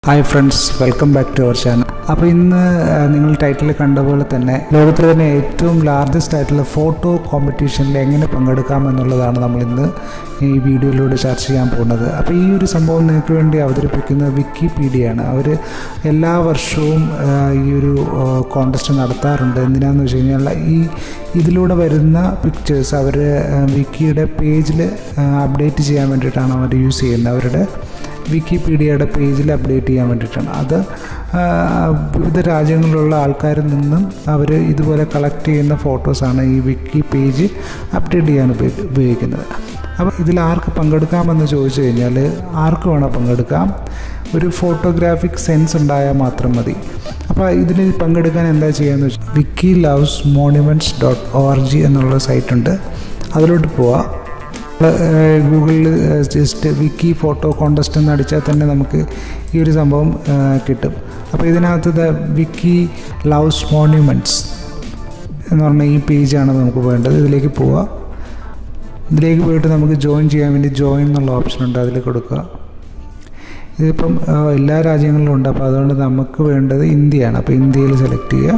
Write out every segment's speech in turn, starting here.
Hi friends welcome back to our channel അപ്പോൾ ഇന്ന് ആ, നിങ്ങൾ ടൈറ്റിൽ കണ്ട പോലെ തന്നെ ലോകത്തിലെ തന്നെ ഏറ്റവും ലാർജസ്റ്റ് ആയിട്ടുള്ള ഫോട്ടോ കോമ്പറ്റീഷനിൽ എങ്ങനെ പങ്കെടുക്കാം എന്നുള്ളതാണ് നമ്മൾ ഇന്ന് ഈ വീഡിയോയിലൂടെ ചർച്ച ചെയ്യാൻ പോകുന്നത് അപ്പോൾ ഈ ഒരു സംഭവം നിങ്ങൾക്ക് വേണ്ടി അവതരിപ്പിക്കുന്നത് വിക്കിപീഡിയയാണ് അവർ എല്ലാ വർഷവും ആ, ഈ ഒരു കോൺടെസ്റ്റ് നടത്താറുണ്ട് എന്തിനാന്ന് വെച്ച് കഴിഞ്ഞാൽ ഈ ഇതിലൂടെ വരുന്ന പിക്ചേഴ്സ് അവർ വിക്കിയുടെ പേജിൽ അപ്ഡേറ്റ് ചെയ്യാൻ വേണ്ടിയിട്ടാണ് അവർ യൂസ് ചെയ്യുന്നത് അവരുടെ വിക്കിപീഡിയയുടെ പേജിൽ അപ്ഡേറ്റ് ചെയ്യാൻ വേണ്ടിയിട്ടാണ് അത് ആ, വിവിധ രാജ്യങ്ങളിലുള്ള ആൾക്കാരിൽ നിന്നും അവർ ഇതുപോലെ കളക്ട് ചെയ്യുന്ന ഫോട്ടോസാണ് ഈ വിക്കി പേജ് അപ്ഡേറ്റ് ചെയ്യാൻ ഉപയോഗി- ഉപയോഗിക്കുന്നത് അപ്പോൾ ഇതിൽ ആർക്ക് പങ്കെടുക്കാമെന്ന് ചോദിച്ചു കഴിഞ്ഞാൽ ആർക്ക് വേണം പങ്കെടുക്കാം ഒരു ഫോട്ടോഗ്രാഫിക് സെൻസ് ഉണ്ടായാൽ മാത്രം മതി അപ്പോൾ ഇതിൽ പങ്കെടുക്കാൻ എന്താ ചെയ്യാന്ന് വെച്ചാൽ wiki loves monuments dot O R G എന്നുള്ള സൈറ്റുണ്ട് അതിലോട്ട് പോവാം ഗൂഗിളിൽ ജസ്റ്റ് വിക്കി ഫോട്ടോ കോണ്ടസ്റ്റ് എന്ന് അടിച്ചാൽ തന്നെ നമുക്ക് ഈ ഒരു സംഭവം ആ, കിട്ടും അപ്പോൾ ഇതിനകത്ത് ദ വിക്കി ലവ്സ് മോണ്യുമെൻറ്റ്സ് എന്ന് പറഞ്ഞ ഈ പേജാണ് നമുക്ക് വേണ്ടത് ഇതിലേക്ക് പോവുക ഇതിലേക്ക് പോയിട്ട് നമുക്ക് ജോയിൻ ചെയ്യാൻ വേണ്ടി ജോയിൻ എന്നുള്ള ഓപ്ഷൻ ഉണ്ട് അതിൽ കൊടുക്കുക ഇതിപ്പം ആ, എല്ലാ രാജ്യങ്ങളിലും ഉണ്ട് അപ്പോൾ അതുകൊണ്ട് നമുക്ക് വേണ്ടത് ഇന്ത്യയാണ് അപ്പോൾ ഇന്ത്യയിൽ സെലക്ട് ചെയ്യുക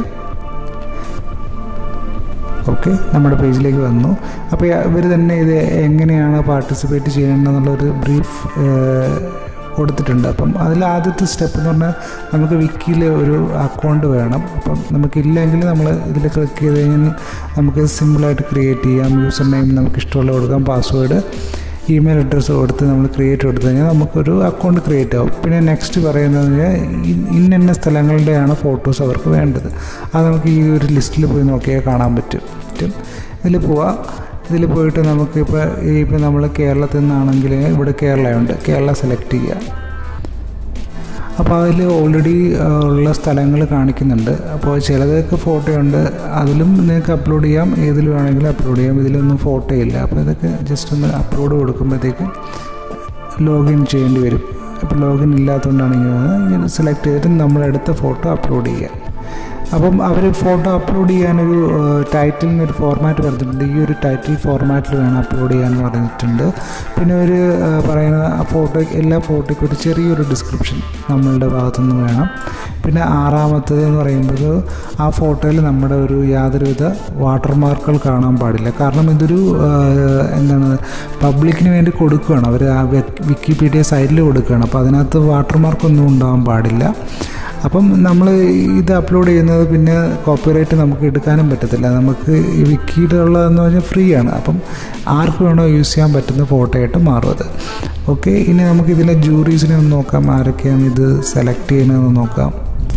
ഓക്കെ നമ്മുടെ പേജിലേക്ക് വന്നു അപ്പോൾ ഇവർ തന്നെ ഇത് എങ്ങനെയാണ് പാർട്ടിസിപ്പേറ്റ് ചെയ്യേണ്ടതെന്നുള്ളൊരു ബ്രീഫ് കൊടുത്തിട്ടുണ്ട് അപ്പം അതിൽ ആദ്യത്തെ സ്റ്റെപ്പ് എന്ന് പറഞ്ഞാൽ നമുക്ക് വിക്കിയിൽ ഒരു അക്കൗണ്ട് വേണം അപ്പം നമുക്കില്ലെങ്കിൽ നമ്മൾ ഇതിൽ ക്ലിക്ക് ചെയ്ത് കഴിഞ്ഞാൽ നമുക്ക് സിമ്പിളായിട്ട് ക്രിയേറ്റ് ചെയ്യാം യൂസർ നെയിം നമുക്ക് ഇഷ്ടമുള്ള കൊടുക്കാം പാസ്വേഡ് ഇമെയിൽ അഡ്രസ്സ് കൊടുത്ത് നമ്മൾ ക്രിയേറ്റ് കൊടുത്തു കഴിഞ്ഞാൽ നമുക്കൊരു അക്കൗണ്ട് ക്രിയേറ്റ് ആവും പിന്നെ നെക്സ്റ്റ് പറയുന്നത് ഇന്ന സ്ഥലങ്ങളുടെയാണ് ഫോട്ടോസ് അവർക്ക് വേണ്ടത് അത് നമുക്ക് ഈ ഒരു ലിസ്റ്റിൽ പോയി നോക്കിയാൽ കാണാൻ പറ്റും പറ്റും ഇതിൽ പോവാം ഇതിൽ പോയിട്ട് നമുക്കിപ്പോൾ ഇപ്പോൾ നമ്മൾ കേരളത്തിൽ നിന്നാണെങ്കിൽ ഇവിടെ കേരളയുണ്ട് കേരള സെലക്ട് ചെയ്യുക അപ്പോൾ അതിൽ ഓൾറെഡി ഉള്ള സ്ഥലങ്ങൾ കാണിക്കുന്നുണ്ട് അപ്പോൾ ചിലതൊക്കെ ഫോട്ടോ ഉണ്ട് അതിലും നിങ്ങൾക്ക് അപ്ലോഡ് ചെയ്യാം ഏതിൽ വേണമെങ്കിലും അപ്ലോഡ് ചെയ്യാം ഇതിലൊന്നും ഫോട്ടോ ഇല്ല അപ്പോൾ ഇതൊക്കെ ജസ്റ്റ് ഒന്ന് അപ്ലോഡ് കൊടുക്കുമ്പോഴത്തേക്കും ലോഗിൻ ചെയ്യേണ്ടി വരും അപ്പോൾ ലോഗിൻ ഇല്ലാത്തതുകൊണ്ടാണ് ഇങ്ങനെ വന്നത്. ഇങ്ങനെ സെലക്ട് ചെയ്തിട്ട് നമ്മളെടുത്ത ഫോട്ടോ അപ്ലോഡ് ചെയ്യുക അപ്പം അവർ ഫോട്ടോ അപ്ലോഡ് ചെയ്യാനൊരു ടൈറ്റിലിന് ഒരു ഫോർമാറ്റ് പറഞ്ഞിട്ടുണ്ട് ഈ ഒരു ടൈറ്റിൽ ഫോർമാറ്റിൽ വേണം അപ്ലോഡ് ചെയ്യാൻ പറഞ്ഞിട്ടുണ്ട് പിന്നെ ഒരു ആ, പറയുന്ന ആ ഫോട്ടോ എല്ലാ ഫോട്ടോയ്ക്കും ഒരു ചെറിയൊരു ഡിസ്ക്രിപ്ഷൻ നമ്മളുടെ ഭാഗത്തുനിന്ന് വേണം പിന്നെ ആറാമത്തത് എന്ന് പറയുമ്പോൾ ആ ഫോട്ടോയിൽ നമ്മുടെ ഒരു യാതൊരുവിധ വാട്ടർമാർക്കുകൾ കാണാൻ പാടില്ല കാരണം ഇതൊരു ആ, എന്താണ് പബ്ലിക്കിന് വേണ്ടി കൊടുക്കുകയാണ് അവർ ആ വിക്കിപീഡിയ സൈഡിൽ കൊടുക്കുകയാണ് അപ്പോൾ അതിനകത്ത് വാട്ടർമാർക്കൊന്നും ഉണ്ടാകാൻ പാടില്ല അപ്പം നമ്മൾ ഇത് അപ്ലോഡ് ചെയ്യുന്നത് പിന്നെ കോപ്പിറൈറ്റ് നമുക്ക് എടുക്കാനും പറ്റത്തില്ല നമുക്ക് ഈ വിക്കിയുടെ ഉള്ളതെന്ന് പറഞ്ഞാൽ ഫ്രീ ആണ് അപ്പം ആർക്ക് വേണോ യൂസ് ചെയ്യാൻ പറ്റുന്ന ഫോട്ടോ ആയിട്ട് മാറും അത് ഓക്കെ ഇനി നമുക്ക് ഇതിലെ ജൂറീസിനെ ഒന്ന് നോക്കാം ആരൊക്കെയാണ് ഇത് സെലക്ട് ചെയ്യുന്നതെന്ന് നോക്കാം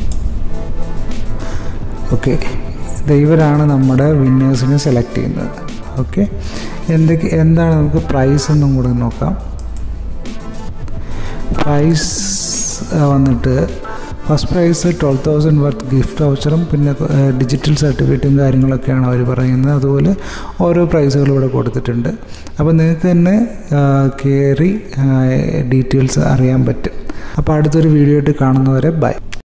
ഓക്കെ ഇവരാണ് നമ്മുടെ വിന്നേഴ്സിനെ സെലക്ട് ചെയ്യുന്നത് ഓക്കെ എന്തൊക്കെ എന്താണ് നമുക്ക് പ്രൈസ് എന്നും കൂടെ നോക്കാം പ്രൈസ് വന്നിട്ട് first prize twelve thousand worth gift വൗച്ചറും പിന്നെ ഡിജിറ്റൽ സർട്ടിഫിക്കറ്റും കാര്യങ്ങളൊക്കെയാണ് അവർ പറയുന്നത് അതുപോലെ ഓരോ പ്രൈസുകൾ ഇവിടെ കൊടുത്തിട്ടുണ്ട് അപ്പോൾ നിങ്ങൾക്ക് തന്നെ കയറി ഡീറ്റെയിൽസ് അറിയാൻ പറ്റും അപ്പോൾ അടുത്തൊരു വീഡിയോ ആയിട്ട് കാണുന്നവരെ ബൈ